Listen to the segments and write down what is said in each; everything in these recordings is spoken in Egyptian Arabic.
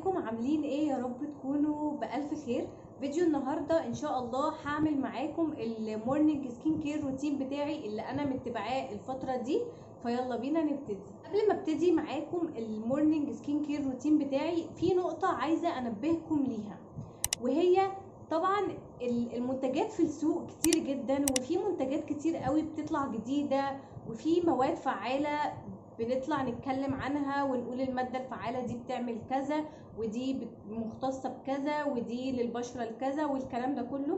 ازيكم عاملين ايه يا رب تكونوا بألف خير فيديو النهارده ان شاء الله هعمل معاكم المورنينج سكين كير روتين بتاعي اللي انا متبعاه الفتره دي فيلا بينا نبتدي قبل ما ابتدي معاكم المورنينج سكين كير روتين بتاعي في نقطه عايزه انبهكم ليها وهي طبعا المنتجات في السوق كتير جدا وفي منتجات كتير قوي بتطلع جديده وفي مواد فعاله بنطلع نتكلم عنها ونقول المادة الفعالة دي بتعمل كذا ودي مختصة بكذا ودي للبشرة الكذا والكلام ده كله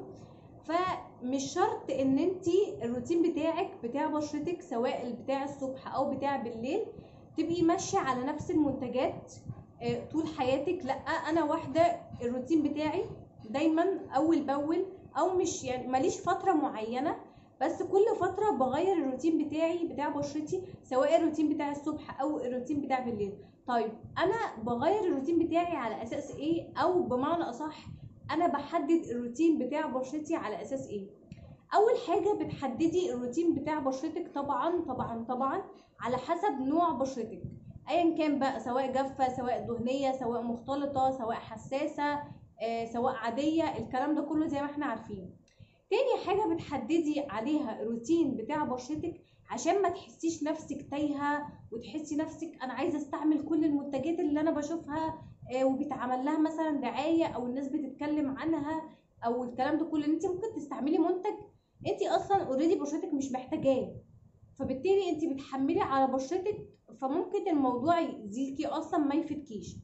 فمش شرط ان انتي الروتين بتاعك بتاع بشرتك سواء بتاع الصبح او بتاع بالليل تبقي ماشية على نفس المنتجات طول حياتك لا انا واحدة الروتين بتاعي دايما اول باول او مش يعني ماليش فترة معينة بس كل فتره بغير الروتين بتاعي بتاع بشرتي سواء الروتين بتاع الصبح او الروتين بتاع بالليل طيب انا بغير الروتين بتاعي على اساس ايه او بمعنى اصح انا بحدد الروتين بتاع بشرتي على اساس ايه اول حاجه بتحددي الروتين بتاع بشرتك طبعا طبعا طبعا على حسب نوع بشرتك ايا كان بقى سواء جافه سواء دهنيه سواء مختلطه سواء حساسه آه، سواء عاديه الكلام ده كله زي ما احنا عارفين تاني حاجة بتحددي عليها الروتين بتاع بشرتك عشان ما تحسيش نفسك تايهة وتحسي نفسك انا عايزة استعمل كل المنتجات اللي انا بشوفها آه وبيتعمل لها مثلا دعاية او الناس بتتكلم عنها او الكلام ده كله انت ممكن تستعملي منتج انت اصلا اوريدي بشرتك مش محتاجاه فبالتالي انت بتحملي على بشرتك فممكن الموضوع يزيكي اصلا ما يفيدكيش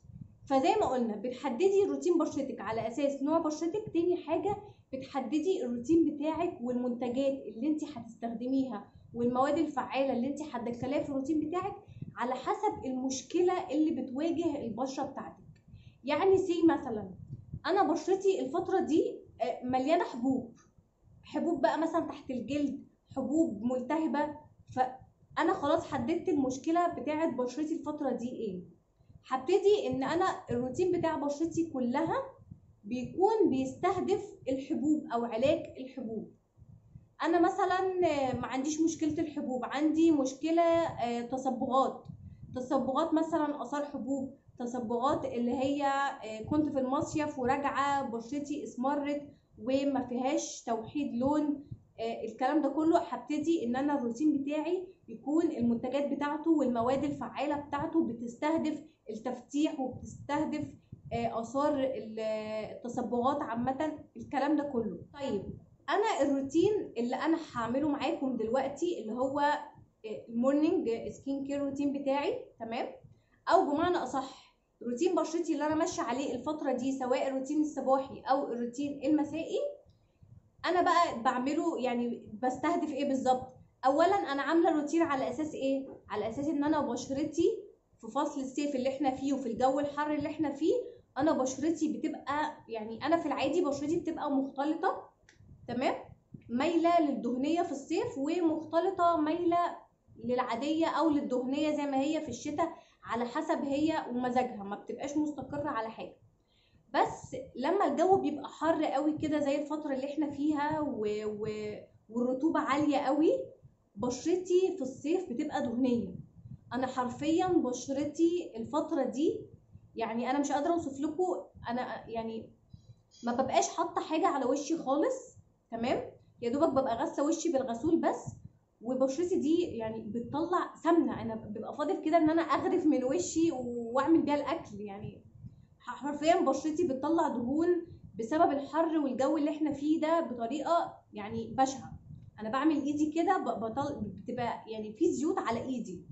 فزي ما قلنا بتحددي روتين بشرتك على اساس نوع بشرتك تاني حاجه بتحددي الروتين بتاعك والمنتجات اللي انت هتستخدميها والمواد الفعاله اللي انت هتدخليها في الروتين بتاعك على حسب المشكله اللي بتواجه البشره بتاعتك يعني سي مثلا انا بشرتي الفتره دي مليانه حبوب حبوب بقى مثلا تحت الجلد حبوب ملتهبه فانا خلاص حددت المشكله بتاعه بشرتي الفتره دي ايه هبتدي ان انا الروتين بتاع بشرتي كلها بيكون بيستهدف الحبوب او علاج الحبوب انا مثلا ما عنديش مشكله الحبوب عندي مشكله تصبغات تصبغات مثلا اثار حبوب تصبغات اللي هي كنت في المصيف وراجعه بشرتي اسمرت وما فيهاش توحيد لون الكلام ده كله هبتدي ان انا الروتين بتاعي يكون المنتجات بتاعته والمواد الفعاله بتاعته بتستهدف التفتيح وبتستهدف اثار التصبغات عامه الكلام ده كله طيب انا الروتين اللي انا هعمله معاكم دلوقتي اللي هو المورنينج سكين كير روتين بتاعي تمام او بمعنى اصح روتين بشرتي اللي انا ماشيه عليه الفتره دي سواء الروتين الصباحي او الروتين المسائي انا بقى بعمله يعني بستهدف ايه بالظبط اولا انا عامله روتين على اساس ايه على اساس ان انا بشرتي في فصل الصيف اللي احنا فيه وفي الجو الحر اللي احنا فيه انا بشرتي بتبقى يعني انا في العادي بشرتي بتبقى مختلطه تمام مايله للدهنيه في الصيف ومختلطه مايله للعاديه او للدهنيه زي ما هي في الشتاء على حسب هي ومزاجها ما بتبقاش مستقره على حاجه بس لما الجو بيبقى حر قوي كده زي الفتره اللي احنا فيها و... و... والرطوبه عاليه قوي بشرتي في الصيف بتبقى دهنيه انا حرفيا بشرتي الفتره دي يعني انا مش قادره اوصف لكم انا يعني ما ببقاش حاطه حاجه على وشي خالص تمام يا دوبك ببقى غاسه وشي بالغسول بس وبشرتي دي يعني بتطلع سمنه انا ببقى فاضل كده ان انا اغرف من وشي واعمل بيها الاكل يعني حرفيا بشرتي بتطلع دهون بسبب الحر والجو اللي احنا فيه ده بطريقه يعني بشعه انا بعمل ايدي كده بطل بتبقى يعني في زيوت على ايدي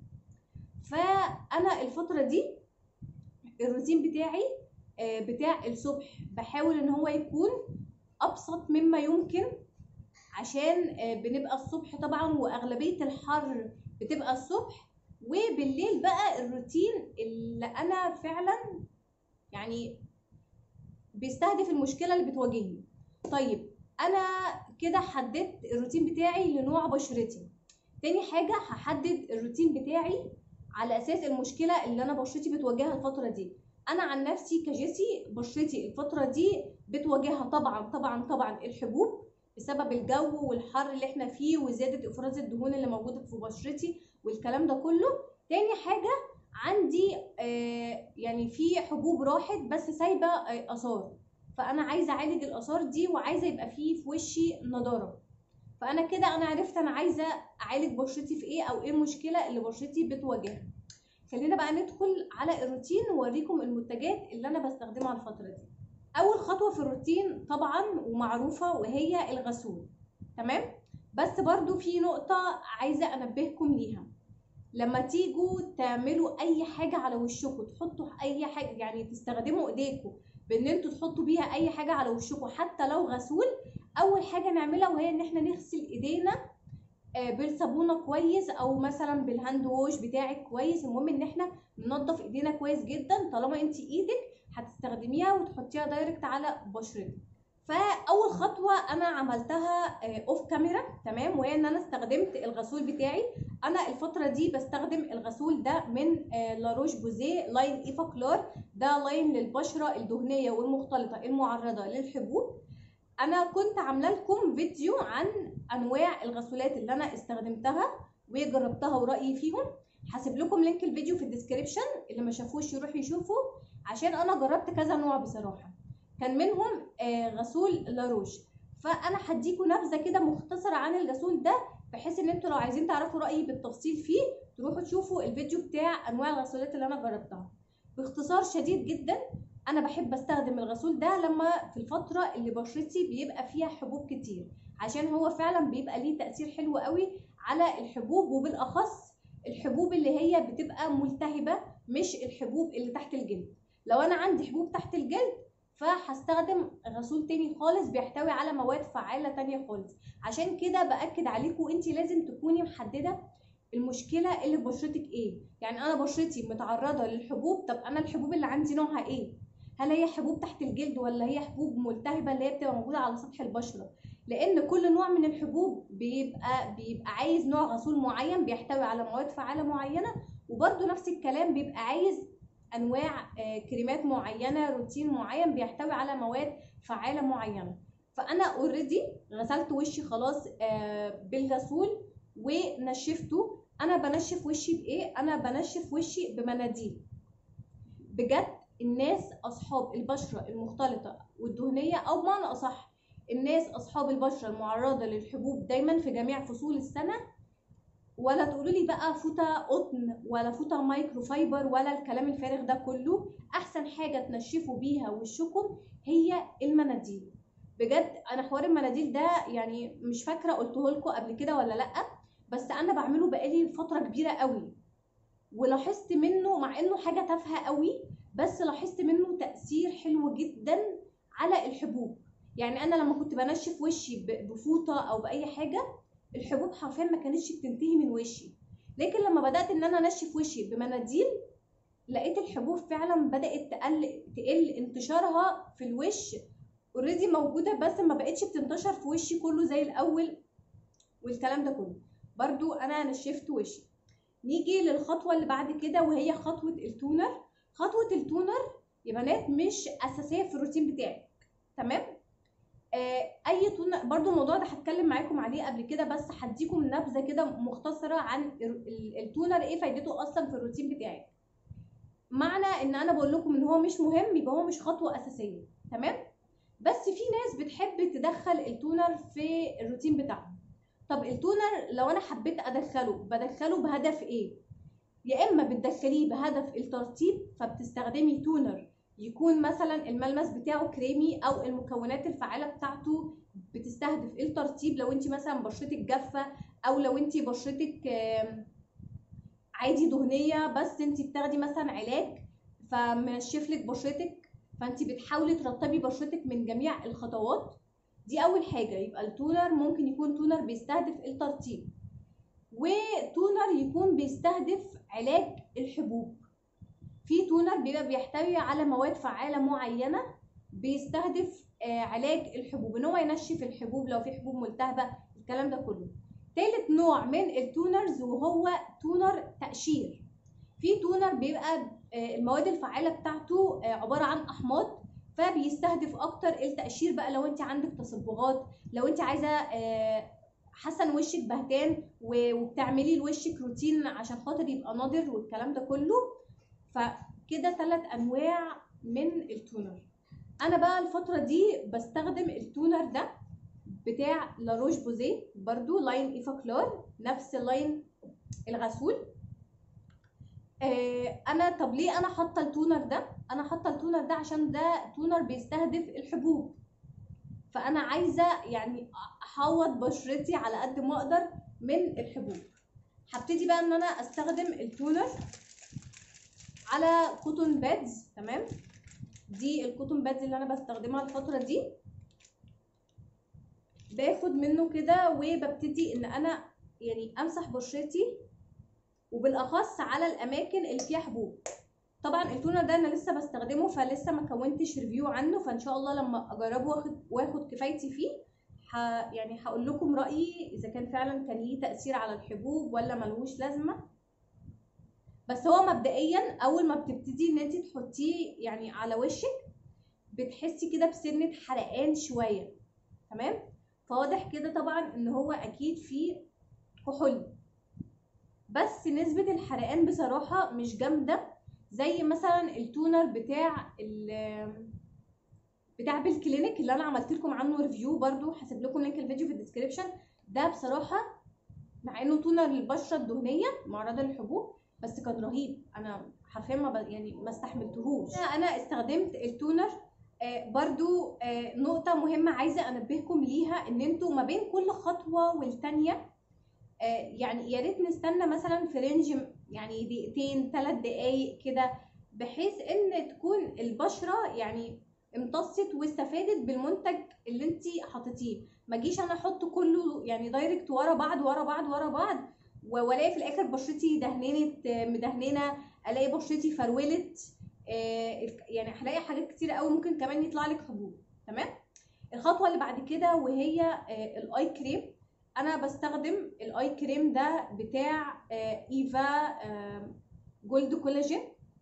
فانا الفتره دي الروتين بتاعي بتاع الصبح بحاول ان هو يكون ابسط مما يمكن عشان بنبقى الصبح طبعا واغلبيه الحر بتبقى الصبح وبالليل بقى الروتين اللي انا فعلا يعني بيستهدف المشكله اللي بتواجهني طيب انا كده حددت الروتين بتاعي لنوع بشرتي تاني حاجه هحدد الروتين بتاعي على اساس المشكله اللي انا بشرتي بتواجهها الفتره دي انا عن نفسي كجيسي بشرتي الفتره دي بتواجهها طبعا طبعا طبعا الحبوب بسبب الجو والحر اللي احنا فيه وزياده افراز الدهون اللي موجوده في بشرتي والكلام ده كله تاني حاجه عندي آه يعني في حبوب راحت بس سايبه آه، اثار فانا عايزه اعالج الاثار دي وعايزه يبقى فيه في وشي نضاره فانا كده انا عرفت انا عايزه اعالج بشرتي في ايه او ايه المشكله اللي بشرتي بتواجهها خلينا بقى ندخل على الروتين واوريكم المنتجات اللي انا بستخدمها الفتره دي اول خطوه في الروتين طبعا ومعروفه وهي الغسول تمام بس برضو في نقطه عايزه انبهكم ليها لما تيجوا تعملوا اي حاجه على وشكم تحطوا اي حاجه يعني تستخدموا ايديكم بان انتوا تحطوا بيها اي حاجه على وشكم حتى لو غسول اول حاجه نعملها وهي ان احنا نغسل ايدينا آه، بالصابونه كويس او مثلا بالهاند ووش بتاعك كويس المهم ان احنا ننضف ايدينا كويس جدا طالما انت ايدك هتستخدميها وتحطيها دايركت على بشرتك فاول خطوه انا عملتها اوف كاميرا تمام وهي ان انا استخدمت الغسول بتاعي انا الفتره دي بستخدم الغسول ده من آه، لاروش بوزيه لاين ايفا كلار ده لاين للبشره الدهنيه والمختلطه المعرضه للحبوب انا كنت عامله لكم فيديو عن انواع الغسولات اللي انا استخدمتها وجربتها ورايي فيهم هسيب لكم لينك الفيديو في الديسكريبشن اللي ما شافوش يروح يشوفه عشان انا جربت كذا نوع بصراحه كان منهم آه، غسول لاروش فانا هديكم نبذه كده مختصره عن الغسول ده بحيث ان انتوا لو عايزين تعرفوا رايي بالتفصيل فيه تروحوا تشوفوا الفيديو بتاع انواع الغسولات اللي انا جربتها باختصار شديد جدا انا بحب استخدم الغسول ده لما في الفتره اللي بشرتي بيبقى فيها حبوب كتير عشان هو فعلا بيبقى ليه تاثير حلو قوي على الحبوب وبالاخص الحبوب اللي هي بتبقى ملتهبه مش الحبوب اللي تحت الجلد لو انا عندي حبوب تحت الجلد فهستخدم غسول تاني خالص بيحتوي على مواد فعالة تانية خالص عشان كده بأكد عليكم انت لازم تكوني محددة المشكلة اللي في بشرتك ايه يعني انا بشرتي متعرضة للحبوب طب انا الحبوب اللي عندي نوعها ايه هل هي حبوب تحت الجلد ولا هي حبوب ملتهبة اللي هي بتبقى موجودة على سطح البشرة لان كل نوع من الحبوب بيبقى بيبقى عايز نوع غسول معين بيحتوي على مواد فعالة معينة وبرده نفس الكلام بيبقى عايز انواع آه، كريمات معينه روتين معين بيحتوي على مواد فعاله معينه فانا اوريدي غسلت وشي خلاص آه، بالغسول ونشفته انا بنشف وشي بايه انا بنشف وشي بمناديل بجد الناس اصحاب البشره المختلطه والدهنيه او بمعنى اصح الناس اصحاب البشره المعرضه للحبوب دايما في جميع فصول السنه ولا تقولوا لي بقى فوطه قطن ولا فوطه مايكرو فايبر ولا الكلام الفارغ ده كله احسن حاجه تنشفوا بيها وشكم هي المناديل بجد انا حوار المناديل ده يعني مش فاكره قلته لكم قبل كده ولا لا بس انا بعمله بقالي فتره كبيره قوي ولاحظت منه مع انه حاجه تافهه قوي بس لاحظت منه تاثير حلو جدا على الحبوب يعني انا لما كنت بنشف وشي بفوطه او باي حاجه الحبوب حرفيا ما كانتش بتنتهي من وشي لكن لما بدات ان انا انشف وشي بمناديل لقيت الحبوب فعلا بدات تقل تقل انتشارها في الوش اوريدي موجوده بس ما بقتش بتنتشر في وشي كله زي الاول والكلام ده كله برضو انا نشفت وشي نيجي للخطوه اللي بعد كده وهي خطوه التونر خطوه التونر يا بنات مش اساسيه في الروتين بتاعك تمام آه، اي تونه برضو الموضوع ده هتكلم معاكم عليه قبل كده بس هديكم نبذه كده مختصره عن التونر ايه فايدته اصلا في الروتين بتاعك معنى ان انا بقول لكم ان هو مش مهم يبقى هو مش خطوه اساسيه تمام بس في ناس بتحب تدخل التونر في الروتين بتاعهم طب التونر لو انا حبيت ادخله بدخله بهدف ايه يا اما بتدخليه بهدف الترطيب فبتستخدمي تونر يكون مثلا الملمس بتاعه كريمي او المكونات الفعاله بتاعته بتستهدف الترطيب لو انت مثلا بشرتك جافه او لو انت بشرتك عادي دهنيه بس انت بتاخدي مثلا علاج فمنشف لك بشرتك فانت بتحاولي ترطبي بشرتك من جميع الخطوات دي اول حاجه يبقى التونر ممكن يكون تونر بيستهدف الترطيب وتونر يكون بيستهدف علاج الحبوب في تونر بيبقى بيحتوي على مواد فعاله معينه بيستهدف آه، علاج الحبوب ان هو ينشف الحبوب لو في حبوب ملتهبه الكلام ده كله تالت نوع من التونرز وهو تونر تقشير في تونر بيبقى آه، المواد الفعاله بتاعته آه، عباره عن احماض فبيستهدف اكتر التقشير بقى لو انت عندك تصبغات لو انت عايزه حسن وشك بهتان وبتعملي لوشك روتين عشان خاطر يبقى ناضر والكلام ده كله فكده ثلاث انواع من التونر انا بقى الفتره دي بستخدم التونر ده بتاع لاروش بوزيه برضو لاين ايفا كلار نفس لاين الغسول آه انا طب ليه انا حاطه التونر ده انا حاطه التونر ده عشان ده تونر بيستهدف الحبوب فانا عايزه يعني احوط بشرتي على قد ما اقدر من الحبوب هبتدي بقى ان انا استخدم التونر على كوتون بادز تمام دي الكوتون بادز اللي انا بستخدمها الفتره دي باخد منه كده وببتدي ان انا يعني امسح بشرتي وبالاخص على الاماكن اللي فيها حبوب طبعا التونر ده انا لسه بستخدمه فلسه ما كونتش ريفيو عنه فان شاء الله لما اجربه واخد واخد كفايتي فيه ح... يعني هقول لكم رايي اذا كان فعلا كان ليه تاثير على الحبوب ولا ملهوش لازمه بس هو مبدئيا اول ما بتبتدي ان انت تحطيه يعني على وشك بتحسي كده بسنه حرقان شويه تمام فواضح كده طبعا ان هو اكيد فيه كحول بس نسبه الحرقان بصراحه مش جامده زي مثلا التونر بتاع بتاع بالكلينيك اللي انا عملت لكم عنه ريفيو برضو هسيب لكم لينك الفيديو في الديسكريبشن ده بصراحه مع انه تونر للبشره الدهنيه معرضه للحبوب بس كان رهيب انا حرفيا ما ب... يعني ما استحملتهوش انا استخدمت التونر آه برضو آه نقطة مهمة عايزة انبهكم ليها ان انتوا ما بين كل خطوة والتانية آه يعني يا ريت نستنى مثلا في رينج يعني دقيقتين ثلاث دقايق كده بحيث ان تكون البشرة يعني امتصت واستفادت بالمنتج اللي انت حطيتيه ما جيش انا احط كله يعني دايركت ورا بعض ورا بعض ورا بعض والاقي في الاخر بشرتي دهننت مدهننه الاقي بشرتي فرولت يعني هلاقي حاجات كتير قوي ممكن كمان يطلع لك حبوب تمام الخطوه اللي بعد كده وهي الاي كريم انا بستخدم الاي كريم ده بتاع ايفا جولد كولاجين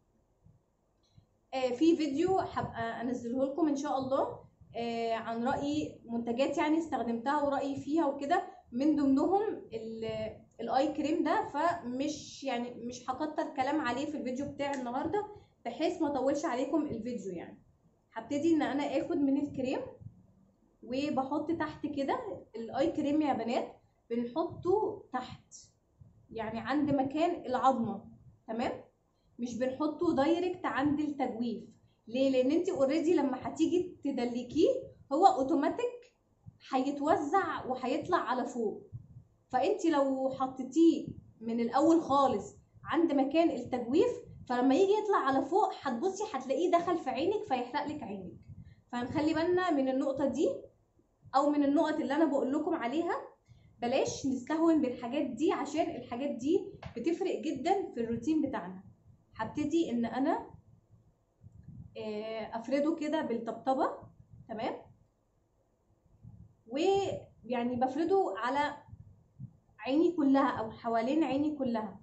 في فيديو هبقى انزله لكم ان شاء الله عن رايي منتجات يعني استخدمتها ورايي فيها وكده من ضمنهم الاي كريم ده فمش يعني مش هكتر كلام عليه في الفيديو بتاع النهارده بحيث ما اطولش عليكم الفيديو يعني هبتدي ان انا اخد من الكريم وبحط تحت كده الاي كريم يا بنات بنحطه تحت يعني عند مكان العظمه تمام مش بنحطه دايركت عند التجويف ليه لان انت اوريدي لما هتيجي تدلكيه هو اوتوماتيك هيتوزع وهيطلع على فوق فانت لو حطيتيه من الاول خالص عند مكان التجويف فلما يجي يطلع على فوق هتبصي هتلاقيه دخل في عينك فيحرق لك عينك فهنخلي بالنا من النقطه دي او من النقط اللي انا بقول لكم عليها بلاش نستهون بالحاجات دي عشان الحاجات دي بتفرق جدا في الروتين بتاعنا هبتدي ان انا افرده كده بالطبطبه تمام ويعني بفرده على عيني كلها او حوالين عيني كلها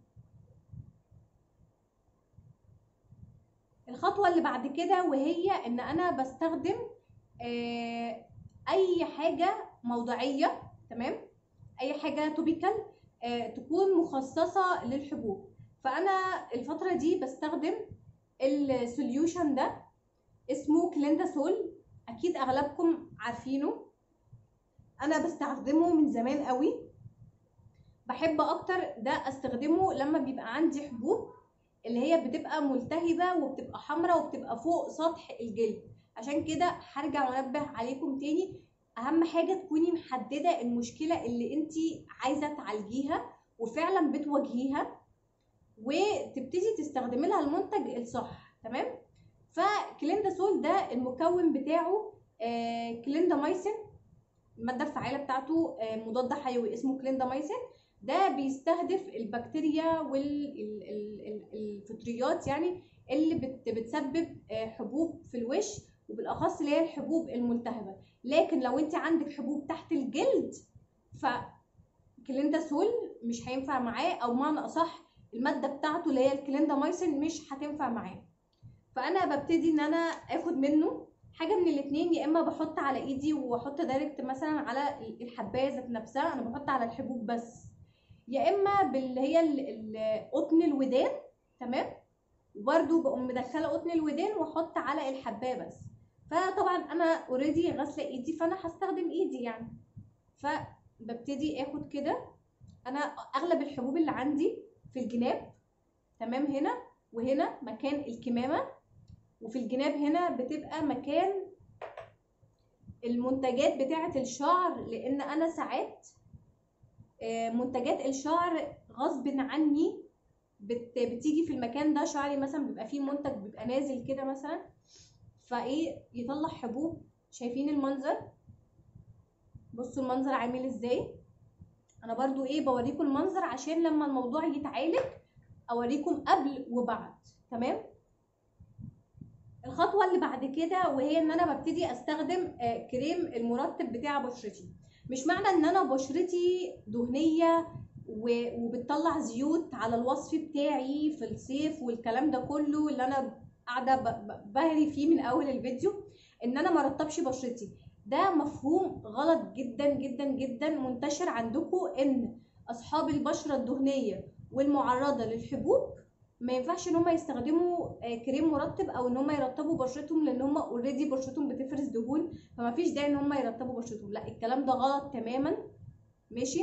الخطوة اللي بعد كده وهي ان انا بستخدم آه اي حاجة موضعية تمام اي حاجة توبيكال آه تكون مخصصة للحبوب فانا الفترة دي بستخدم السوليوشن ده اسمه كلينداسول اكيد اغلبكم عارفينه انا بستخدمه من زمان قوي بحب اكتر ده استخدمه لما بيبقى عندي حبوب اللي هي بتبقى ملتهبه وبتبقى حمراء وبتبقى فوق سطح الجلد عشان كده هرجع وانبه عليكم تاني اهم حاجه تكوني محدده المشكله اللي انت عايزه تعالجيها وفعلا بتواجهيها وتبتدي تستخدمي لها المنتج الصح تمام فكلينداسول ده المكون بتاعه آه كليندامايسين الماده الفعاله بتاعته آه مضاد حيوي اسمه كليندامايسين ده بيستهدف البكتيريا والفطريات يعني اللي بت بتسبب حبوب في الوش وبالاخص اللي هي الحبوب الملتهبه لكن لو انت عندك حبوب تحت الجلد ف كلينداسول مش هينفع معاه او معنى اصح الماده بتاعته اللي هي الكليندامايسين مش هتنفع معاه فانا ببتدي ان انا اخد منه حاجه من الاثنين يا اما بحط على ايدي واحط دايركت مثلا على الحبايه ذات نفسها انا بحط على الحبوب بس يا اما باللي هي قطن الودان تمام وبرده بقوم مدخله قطن الودان واحط على الحبايه بس فطبعا انا اوريدي غاسله ايدي فانا هستخدم ايدي يعني فببتدي اخد كده انا اغلب الحبوب اللي عندي في الجناب تمام هنا وهنا مكان الكمامه وفي الجناب هنا بتبقى مكان المنتجات بتاعه الشعر لان انا ساعات آه، منتجات الشعر غصب عني بت بتيجي في المكان ده شعري مثلا بيبقى فيه منتج بيبقى نازل كده مثلا فايه يطلع حبوب شايفين المنظر بصوا المنظر عامل ازاي انا برضو ايه بوريكم المنظر عشان لما الموضوع يتعالج اوريكم قبل وبعد تمام الخطوه اللي بعد كده وهي ان انا ببتدي استخدم آه، كريم المرطب بتاع بشرتي مش معنى ان انا بشرتي دهنيه و- وبتطلع زيوت على الوصف بتاعي في الصيف والكلام ده كله اللي انا قاعده ب- ب- بهري فيه من اول الفيديو ان انا مرطبش بشرتي ده مفهوم غلط جدا جدا جدا منتشر عندكم ان اصحاب البشره الدهنيه والمعرضه للحبوب ما ينفعش ان هم يستخدموا آه، كريم مرطب او ان هم يرطبوا بشرتهم لان هم اوريدي بشرتهم بتفرز دهون فما فيش داعي ان هم يرطبوا بشرتهم لا الكلام ده غلط تماما ماشي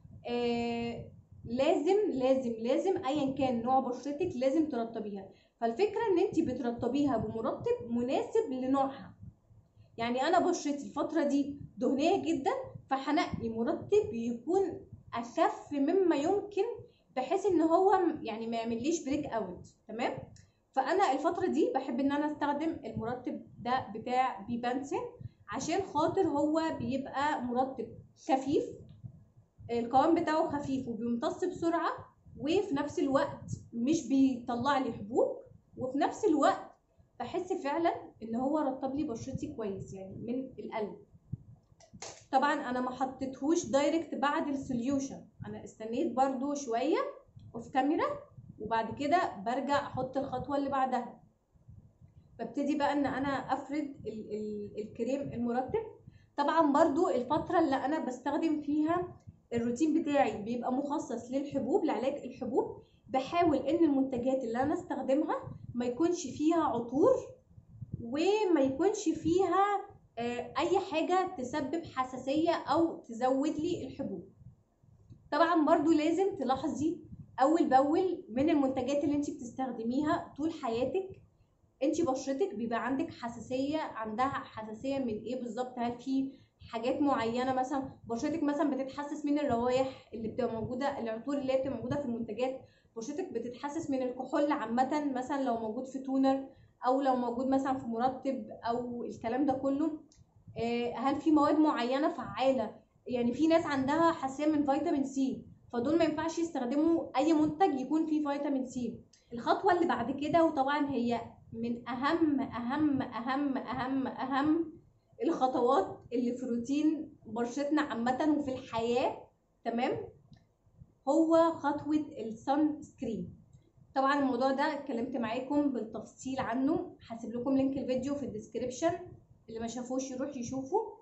آه لازم لازم لازم ايا كان نوع بشرتك لازم ترطبيها فالفكره ان انت بترطبيها بمرطب مناسب لنوعها يعني انا بشرتي الفتره دي دهنيه جدا فهنقي مرطب يكون اخف مما يمكن بحيث ان هو م- يعني ما يعمليش بريك اوت تمام فانا الفتره دي بحب ان انا استخدم المرطب ده بتاع بيبانسين عشان خاطر هو بيبقى مرطب خفيف القوام بتاعه خفيف وبيمتص بسرعه وفي نفس الوقت مش بيطلع لي حبوب وفي نفس الوقت بحس فعلا ان هو رطب لي بشرتي كويس يعني من القلب طبعا انا ما حطيتهوش دايركت بعد السوليوشن انا استنيت برضو شويه اوف كاميرا وبعد كده برجع احط الخطوه اللي بعدها ببتدي بقى ان انا افرد ال ال الكريم المرطب طبعا برضو الفتره اللي انا بستخدم فيها الروتين بتاعي بيبقى مخصص للحبوب لعلاج الحبوب بحاول ان المنتجات اللي انا استخدمها ما يكونش فيها عطور وما يكونش فيها آه، اي حاجه تسبب حساسيه او تزود لي الحبوب طبعا برضو لازم تلاحظي اول باول من المنتجات اللي انت بتستخدميها طول حياتك انت بشرتك بيبقى عندك حساسيه عندها حساسيه من ايه بالظبط هل في حاجات معينه مثلا بشرتك مثلا بتتحسس من الروائح اللي بتبقى موجوده العطور اللي هي بتبقى موجوده في المنتجات بشرتك بتتحسس من الكحول عامه مثلا لو موجود في تونر او لو موجود مثلا في مرطب او الكلام ده كله آه، هل في مواد معينه فعاله يعني في ناس عندها حساسيه من فيتامين سي فدول ما ينفعش يستخدموا اي منتج يكون فيه فيتامين سي الخطوه اللي بعد كده وطبعا هي من اهم اهم اهم اهم اهم الخطوات اللي في روتين بشرتنا عامه وفي الحياه تمام هو خطوه السن سكرين طبعا الموضوع ده اتكلمت معاكم بالتفصيل عنه هسيب لكم لينك الفيديو في الديسكريبشن اللي ما شافوش يروح يشوفه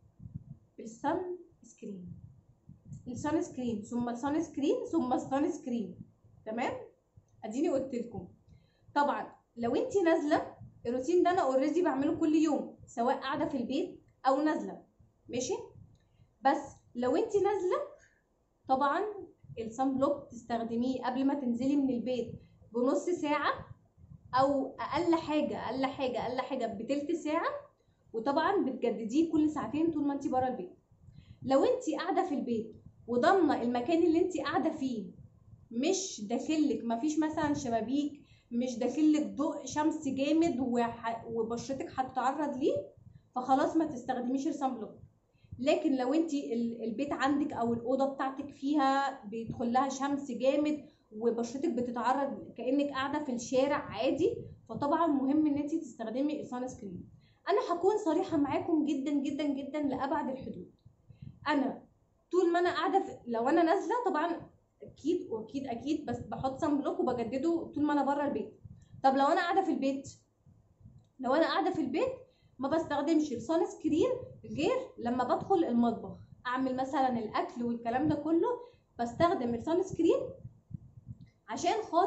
السن سكرين السن سكرين ثم السن سكرين ثم السن سكرين تمام اديني قلت لكم طبعا لو انت نازله الروتين ده انا اوريدي بعمله كل يوم سواء قاعده في البيت او نازله ماشي بس لو انت نازله طبعا الصن بلوك تستخدميه قبل ما تنزلي من البيت بنص ساعه او اقل حاجه اقل حاجه اقل حاجه بتلت ساعه وطبعا بتجدديه كل ساعتين طول ما انت بره البيت لو انت قاعده في البيت وضامنه المكان اللي انت قاعده فيه مش داخلك مفيش مثلا شبابيك مش داخلك ضوء شمس جامد وح... وبشرتك هتتعرض ليه فخلاص ما تستخدميش الصن بلوك لكن لو انت البيت عندك او الاوضه بتاعتك فيها بيدخل لها شمس جامد وبشرتك بتتعرض كانك قاعده في الشارع عادي فطبعا مهم ان انت تستخدمي السان سكرين انا هكون صريحه معاكم جدا جدا جدا لابعد الحدود انا طول ما انا قاعده في... لو انا نازله طبعا اكيد واكيد اكيد بس بحط سان بلوك وبجدده طول ما انا بره البيت طب لو انا قاعده في البيت لو انا قاعده في البيت ما بستخدمش السان سكرين غير لما بدخل المطبخ اعمل مثلا الاكل والكلام ده كله بستخدم السان سكرين عشان خاطر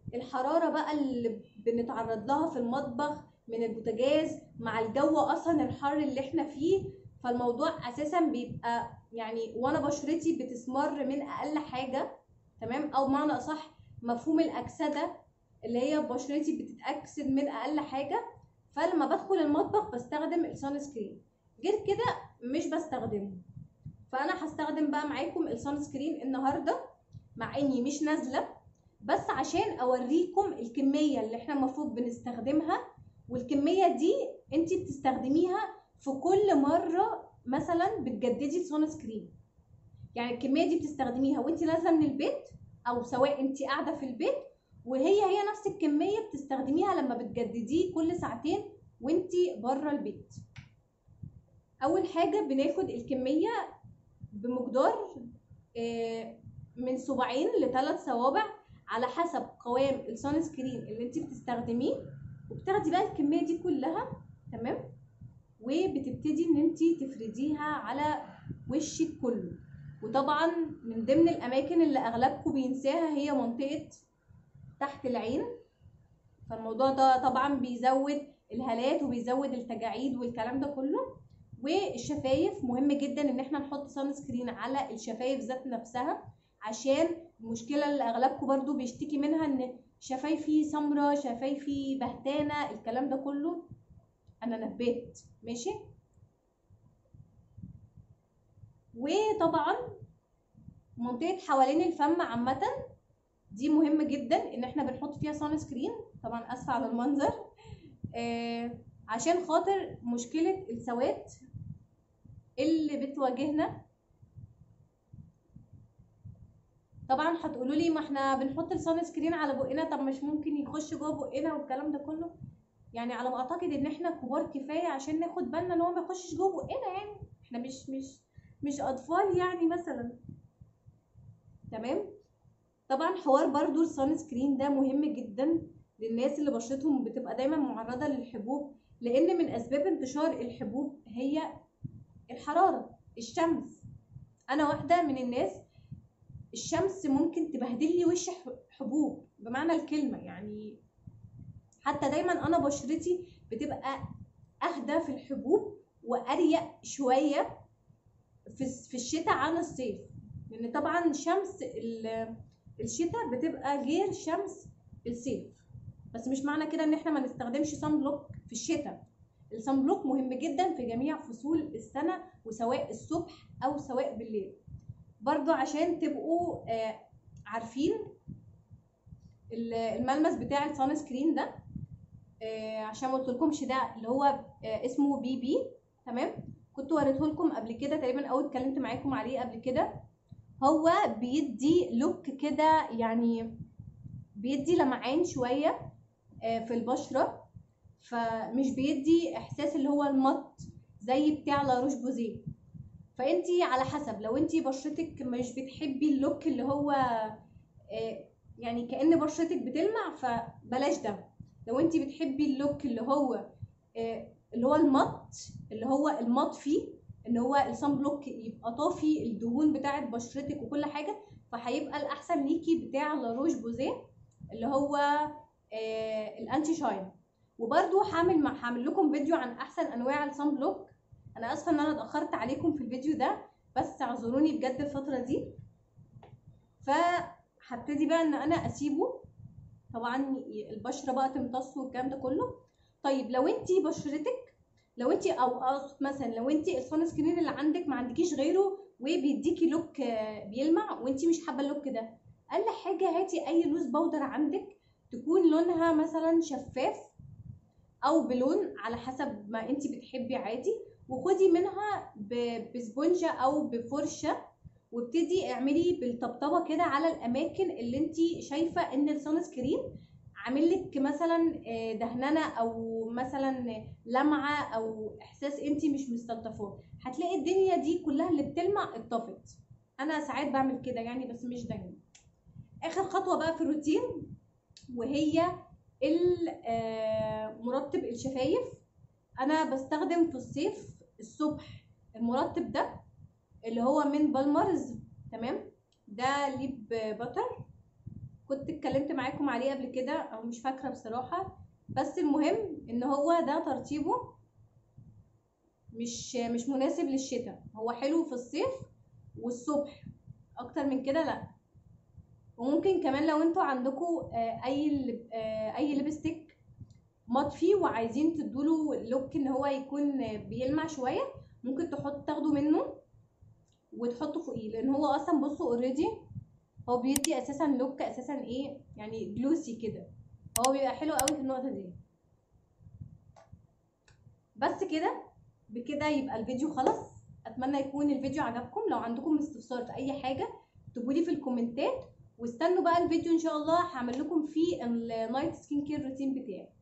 الحراره بقى اللي بنتعرض لها في المطبخ من البوتاجاز مع الجو اصلا الحر اللي احنا فيه فالموضوع اساسا بيبقى يعني وانا بشرتي بتسمر من اقل حاجه تمام او معنى اصح مفهوم الاكسده اللي هي بشرتي بتتاكسد من اقل حاجه فلما بدخل المطبخ بستخدم السان سكرين غير كده مش بستخدمه فانا هستخدم بقى معاكم السان سكرين النهارده مع اني مش نازله بس عشان اوريكم الكميه اللي احنا المفروض بنستخدمها والكميه دي انت بتستخدميها في كل مره مثلا بتجددي السان سكرين يعني الكميه دي بتستخدميها وانت نازله من البيت او سواء انت قاعده في البيت وهي هي نفس الكميه بتستخدميها لما بتجدديه كل ساعتين وانت بره البيت اول حاجه بناخد الكميه بمقدار من صباعين لثلاث صوابع على حسب قوام السان سكرين اللي انت بتستخدميه وبتاخدي بقى الكميه دي كلها تمام وبتبتدي ان انت تفرديها على وشك كله وطبعا من ضمن الاماكن اللي اغلبكم بينساها هي منطقه تحت العين فالموضوع ده طبعا بيزود الهالات وبيزود التجاعيد والكلام ده كله والشفايف مهم جدا ان احنا نحط سان سكرين على الشفايف ذات نفسها عشان المشكله اللي اغلبكم برضو بيشتكي منها ان شفايفي سمرة شفايفي بهتانه الكلام ده كله انا نبهت ماشي وطبعا منطقه حوالين الفم عامه دي مهم جدا ان احنا بنحط فيها سان سكرين طبعا اسفه على المنظر آه عشان خاطر مشكله السواد اللي بتواجهنا طبعا هتقولوا لي ما احنا بنحط السان سكرين على بقنا طب مش ممكن يخش جوه بقنا والكلام ده كله يعني على ما اعتقد ان احنا كبار كفايه عشان ناخد بالنا ان هو ما يخشش جوه بقنا يعني احنا مش مش مش اطفال يعني مثلا تمام طبعا حوار برضو السان سكرين ده مهم جدا للناس اللي بشرتهم بتبقى دايما معرضه للحبوب لان من اسباب انتشار الحبوب هي الحراره الشمس انا واحده من الناس الشمس ممكن تبهدل لي وشي حبوب بمعنى الكلمه يعني حتى دايما انا بشرتي بتبقى اهدى في الحبوب واريق شويه في في الشتاء عن الصيف لان طبعا شمس الشتاء بتبقى غير شمس الصيف بس مش معنى كده ان احنا ما نستخدمش صن بلوك في الشتاء الصن بلوك مهم جدا في جميع فصول السنه وسواء الصبح او سواء بالليل برضو عشان تبقوا آه عارفين الملمس بتاع السان سكرين ده آه عشان ما قلتلكمش ده اللي هو آه اسمه بي بي تمام كنت وريته لكم قبل كده تقريبا او اتكلمت معاكم عليه قبل كده هو بيدي لوك كده يعني بيدي لمعان شويه في البشره فمش بيدي احساس اللي هو المط زي بتاع لاروش بوزيه فانتي على حسب لو انتي بشرتك مش بتحبي اللوك اللي هو يعني كأن بشرتك بتلمع فبلاش ده لو انتي بتحبي اللوك اللي هو اللي هو المط اللي هو المطفي ان هو الصن بلوك يبقى طافي الدهون بتاعه بشرتك وكل حاجه فهيبقى الاحسن ليكي بتاع لاروش بوزيه اللي هو آه الانتي شاين وبرده هعمل مع هعمل لكم فيديو عن احسن انواع الصن بلوك انا اسفه ان انا اتاخرت عليكم في الفيديو ده بس اعذروني بجد الفتره دي فهبتدي بقى ان انا اسيبه طبعا البشره بقى تمتص والكلام ده كله طيب لو انتي بشرتك لو انتي او مثلا لو انتي الصن سكرين اللي عندك ما عندكيش غيره وبيديكي لوك بيلمع وانتي مش حابه اللوك ده اقل حاجه هاتي اي لوز باودر عندك تكون لونها مثلا شفاف او بلون على حسب ما انتي بتحبي عادي وخدي منها بسبونجة او بفرشة وابتدي اعملي بالطبطبة كده على الاماكن اللي انتي شايفة ان السان سكرين عامل لك مثلا دهننه او مثلا لمعه او احساس انت مش مستلطفاه هتلاقي الدنيا دي كلها اللي بتلمع اتطفت انا ساعات بعمل كده يعني بس مش دايما اخر خطوه بقى في الروتين وهي مرطب الشفايف انا بستخدم في الصيف الصبح المرطب ده اللي هو من بالمرز تمام ده ليب باتر كنت اتكلمت معاكم عليه قبل كده او مش فاكره بصراحه بس المهم ان هو ده ترطيبه مش مش مناسب للشتاء هو حلو في الصيف والصبح اكتر من كده لا وممكن كمان لو انتوا عندكم اي لب- آه، اي ليبستيك مطفي وعايزين تدوله لوك ان هو يكون آه، بيلمع شويه ممكن تحط تاخدوا منه وتحطوا فوقيه لان هو اصلا بصوا اوريدي هو بيدي اساسا لوك اساسا ايه يعني جلوسي كده هو بيبقى حلو قوي في النقطه دي بس كده بكده يبقى الفيديو خلص اتمنى يكون الفيديو عجبكم لو عندكم استفسار في اي حاجه اكتبوا لي في الكومنتات واستنوا بقى الفيديو ان شاء الله هعمل لكم فيه النايت سكين كير روتين بتاعي